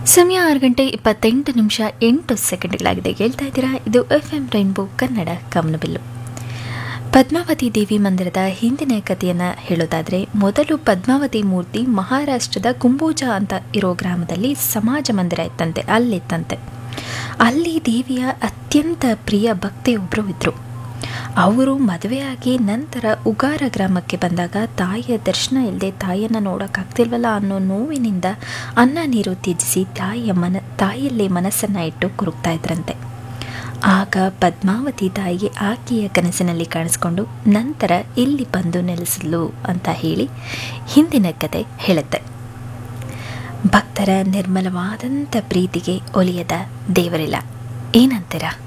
ಸಮಯ ಆರು ಗಂಟೆ ಇಪ್ಪತ್ತೆಂಟು ನಿಮಿಷ ಎಂಟು ಸೆಕೆಂಡ್ಗಳಾಗಿದೆ ಹೇಳ್ತಾ ಇದ್ದೀರಾ ಇದು F M rainbow Kannada Kamanabillu Padmavati Devi ಮಂದಿರದ ಹಿಂದಿನ ಕಥೆಯನ್ನು ಹೇಳೋದಾದರೆ ಮೊದಲು ಪದ್ಮಾವತಿ ಮೂರ್ತಿ ಮಹಾರಾಷ್ಟ್ರದ ಕುಂಬೋಜ ಅಂತ ಇರೋ ಗ್ರಾಮದಲ್ಲಿ ಸಮಾಜ ಮಂದಿರ ಇತ್ತಂತೆ ಅಲ್ಲಿತ್ತಂತೆ ಅಲ್ಲಿ ದೇವಿಯ ಅತ್ಯಂತ ಪ್ರಿಯ ಭಕ್ತೆಯೊಬ್ಬರು ಇದ್ದರು ಅವರು ಮದುವೆಯಾಗಿ ನಂತರ ಉಗಾರ ಗ್ರಾಮಕ್ಕೆ ಬಂದಾಗ ತಾಯಿಯ ದರ್ಶನ ಇಲ್ಲದೆ ತಾಯಿಯನ್ನು ನೋಡೋಕ್ಕಾಗ್ತಿಲ್ವಲ್ಲ ಅನ್ನೋ ನೋವಿನಿಂದ ಅನ್ನ ನೀರು ತ್ಯಜಿಸಿ ತಾಯಿಯ ಮನ ತಾಯಿಯಲ್ಲೇ ಮನಸ್ಸನ್ನು ಇಟ್ಟು ಕುರುಕ್ತಾ ಇದ್ರಂತೆ ಆಗ ಪದ್ಮಾವತಿ ತಾಯಿಗೆ ಆಕೆಯ ಕನಸಿನಲ್ಲಿ ಕಾಣಿಸ್ಕೊಂಡು ನಂತರ ಇಲ್ಲಿ ಬಂದು ನೆಲೆಸಲು ಅಂತ ಹೇಳಿ ಹಿಂದಿನ ಕತೆ ಹೇಳುತ್ತೆ ಭಕ್ತರ ನಿರ್ಮಲವಾದಂಥ ಪ್ರೀತಿಗೆ ಒಲಿಯದ ದೇವರಿಲ್ಲ ಏನಂತೀರಾ